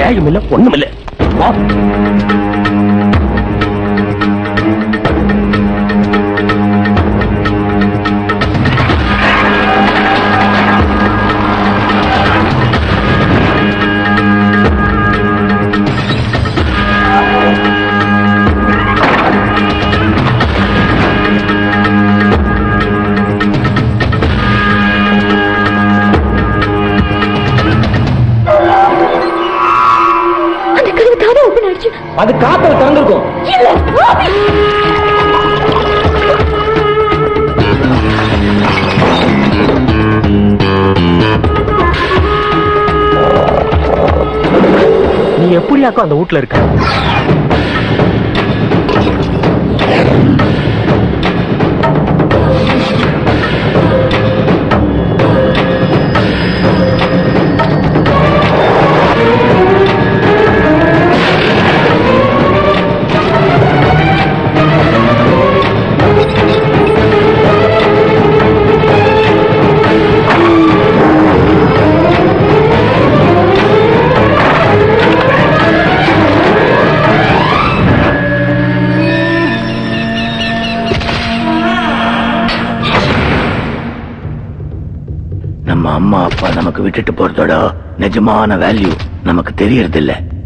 நியாயம் இல்ல ஒண்ணும் இல்ல வா அந்த கதவு தானே ஓபன் ஆயிடுச்சு அது காத்துல திறந்திருக்கும் இல்ல ஆபி! நீ எப்படியாக்கும் அந்த வீட்ல இருக்க நம்ம அம்மா அப்பா நமக்கு விட்டுட்டு போறதோட நிஜமான வேல்யூ நமக்கு தெரியறது இல்ல